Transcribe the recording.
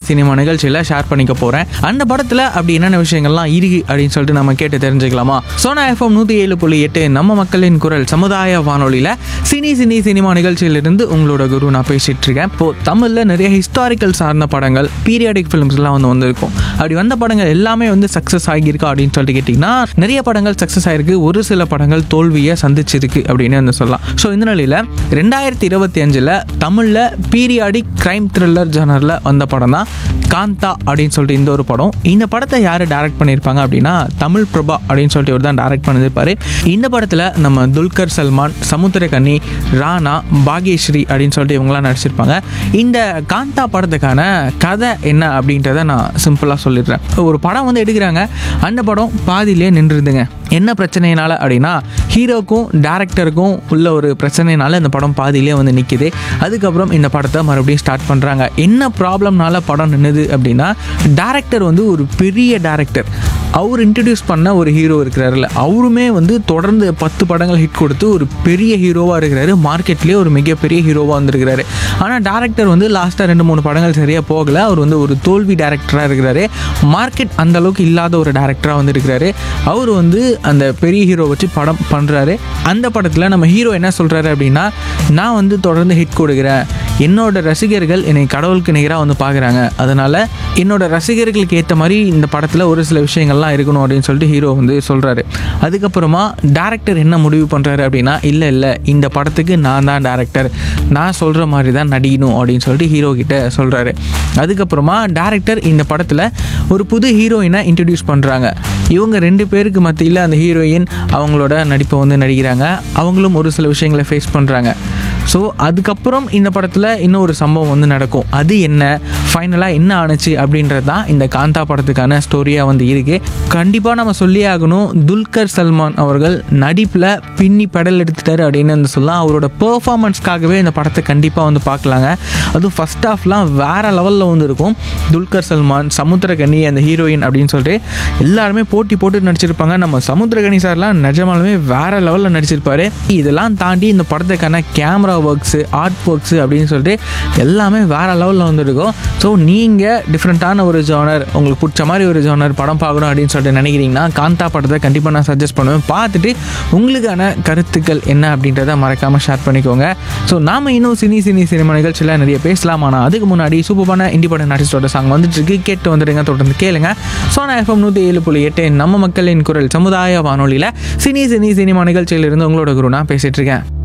cinema நிகழ்ச்சியில் share பண்ணிக்க போகிறேன் அந்த படத்தில் அப்படி என்னென்ன விஷயங்கள்லாம் இருக்கு அப்படின்னு சொல்லிட்டு நம்ம கேட்டு தெரிஞ்சுக்கலாமா சோனா எஃப்எம் நூற்றி ஏழு புள்ளி எட்டு நம்ம மக்களின் குரல் சமுதாய வானொலியில் சினி சினி சினிமா நிகழ்ச்சியிலிருந்து உங்களோட குரு நான் பேசிட்டு இருக்கேன் இப்போ தமிழில் நிறைய ஹிஸ்டாரிக்கல் சார்ந்த படங்கள் பீரியாடிக் ஃபிலிம்ஸ்லாம் வந்து வந்திருக்கும் அப்படி வந்த படங்கள் எல்லாமே வந்து சக்ஸஸ் ஆகியிருக்கா அப்படின்னு சொல்லிட்டு கேட்டிங்கன்னா நிறைய படங்கள் சக்ஸஸ் ஆகிருக்கு ஒரு சில படங்கள் தோல்வியை சந்திச்சிருக்கு அப்படின்னு வந்து சொல்லலாம் ஸோ இந்த நிலையில் ரெண்டாயிரத்தி இருபத்தி அஞ்சில் தமிழில் பீரியாடிக் கிரைம் த்ரில்லர் ஜானரில் வந்த படம் தான் காந்தா அப்படின்னு சொல்லிட்டு இந்த ஒரு படம் இந்த படத்தை யார் டைரக்ட் பண்ணியிருப்பாங்க அப்படின்னா தமிழ் பிரபா அப்படின்னு சொல்லிட்டு இவர் தான் டைரக்ட் பண்ணியிருப்பாரு இந்த படத்தில் நம்ம துல்கர் சல்மான் சமுத்திரகனி ராணா பாக்யஸ்ரீ அப்படின்னு சொல்லிட்டு இவங்களாம் நடிச்சிருப்பாங்க இந்த காந்தா படத்துக்கான கதை என்ன அப்படின்றத நான் சிம்பிளாக சொல்லிடுறேன் ஒரு படம் வந்து எடுக்கிறாங்க அந்த படம் பாதியிலே நின்றுதுங்க என்ன பிரச்சனையினால அப்படின்னா ஹீரோக்கும் டேரக்டருக்கும் உள்ள ஒரு பிரச்சனைனால இந்த படம் பாதியிலே வந்து நிற்கிது அதுக்கப்புறம் இந்த படத்தை மறுபடியும் ஸ்டார்ட் பண்ணுறாங்க என்ன ப்ராப்ளம்னால படம் நின்றுது அப்படின்னா டேரக்டர் வந்து ஒரு பெரிய டேரக்டர் அவர் இன்ட்ரடியூஸ் பண்ண ஒரு ஹீரோ இருக்கிறாருல அவருமே வந்து தொடர்ந்து பத்து படங்கள் ஹிட் கொடுத்து ஒரு பெரிய ஹீரோவாக இருக்கிறாரு மார்க்கெட்லேயே ஒரு மிகப்பெரிய ஹீரோவாக வந்திருக்கிறாரு ஆனால் டேரக்டர் வந்து லாஸ்ட்டாக ரெண்டு மூணு படங்கள் சரியாக போகலை அவர் வந்து ஒரு தோல்வி டேரக்டராக இருக்கிறாரு மார்க்கெட் அந்த அளவுக்கு இல்லாத ஒரு டேரக்டராக வந்து இருக்கிறாரு அவர் வந்து அந்த பெரிய ஹீரோ வச்சு படம் பண்ணுறாரு அந்த படத்தில் நம்ம ஹீரோ என்ன சொல்கிறாரு அப்படின்னா நான் வந்து தொடர்ந்து ஹிட் கொடுக்குறேன் என்னோட ரசிகர்கள் என்னை கடவுளுக்கு நிகராக வந்து பார்க்குறாங்க அதனால் என்னோட ரசிகர்களுக்கு ஏற்ற மாதிரி இந்த படத்தில் ஒரு சில விஷயங்கள்லாம் இருக்கணும் அப்படின்னு சொல்லிட்டு ஹீரோ வந்து சொல்கிறாரு அதுக்கப்புறமா டேரக்டர் என்ன முடிவு பண்ணுறாரு அப்படின்னா இல்லை இல்லை இந்த படத்துக்கு நான் தான் டேரக்டர் நான் சொல்கிற மாதிரி தான் நடிக்கணும் அப்படின்னு சொல்லிட்டு ஹீரோ கிட்ட சொல்கிறாரு அதுக்கப்புறமா டேரக்டர் இந்த படத்தில் ஒரு புது ஹீரோயினை இன்ட்ரடியூஸ் பண்ணுறாங்க இவங்க ரெண்டு பேருக்கு மத்தியில் அந்த ஹீரோயின் அவங்களோட நடிப்பை வந்து நடிக்கிறாங்க அவங்களும் ஒரு சில விஷயங்களை ஃபேஸ் பண்ணுறாங்க ஸோ அதுக்கப்புறம் இந்த படத்தில் இன்னும் ஒரு சம்பவம் வந்து நடக்கும் அது என்ன ஃபைனலாக என்ன ஆணுச்சு அப்படின்றது தான் இந்த காந்தா படத்துக்கான ஸ்டோரியாக வந்து இருக்கு கண்டிப்பாக நம்ம சொல்லி ஆகணும் துல்கர் சல்மான் அவர்கள் நடிப்பில் பின்னி பெடல் எடுத்துட்டாரு அப்படின்னு வந்து சொல்லலாம் அவரோட பெர்ஃபார்மன்ஸ்க்காகவே இந்த படத்தை கண்டிப்பாக வந்து பார்க்கலாங்க அதுவும் ஃபஸ்ட் ஹாஃப்லாம் வேறு லெவலில் வந்து இருக்கும் துல்கர் சல்மான் சமுத்திரகனி அந்த ஹீரோயின் அப்படின்னு சொல்லிட்டு எல்லாருமே போட்டி போட்டு நடிச்சிருப்பாங்க நம்ம சமுத்திரகனி சார்லாம் நிஜமாலுமே வேற லெவலில் நடிச்சிருப்பாரு இதெல்லாம் தாண்டி இந்த படத்துக்கான கேமரா ஒர்க்ஸு ஆர்ட் ஒர்க்ஸு அப்படின்னு சொல்லிட்டு எல்லாமே வேற லெவலில் வந்துருக்கும் ஸோ நீங்கள் டிஃப்ரெண்ட்டான ஒரு ஜோனர் உங்களுக்கு பிடிச்ச மாதிரி ஒரு ஜோனர் படம் பார்க்கணும் அப்படின்னு சொல்லிட்டு நினைக்கிறீங்கன்னா காந்தா படத்தை கண்டிப்பாக நான் சஜஸ்ட் பண்ணுவேன் பார்த்துட்டு உங்களுக்கான கருத்துக்கள் என்ன அப்படின்றத மறக்காமல் ஷேர் பண்ணிக்கோங்க ஸோ நாம இன்னும் சினி சினி சினிமா நிகழ்ச்சியில் நிறைய பேசலாம் ஆனால் அதுக்கு முன்னாடி சூப்பரான இண்டிபெண்டன்ட் ஆர்டிஸ்டோட சாங் வந்துட்டு இருக்கு கேட்டு வந்துடுங்க தொடர்ந்து கேளுங்க சோனா எஃப்எம் நூற்றி ஏழு புள்ளி எட்டு நம்ம மக்களின் குரல் சமுதாய வானொலியில் சினி சினி சினிமா நிகழ்ச்சியிலிருந்து உங்களோட குரு நான் பேசிட்டு இருக்கேன்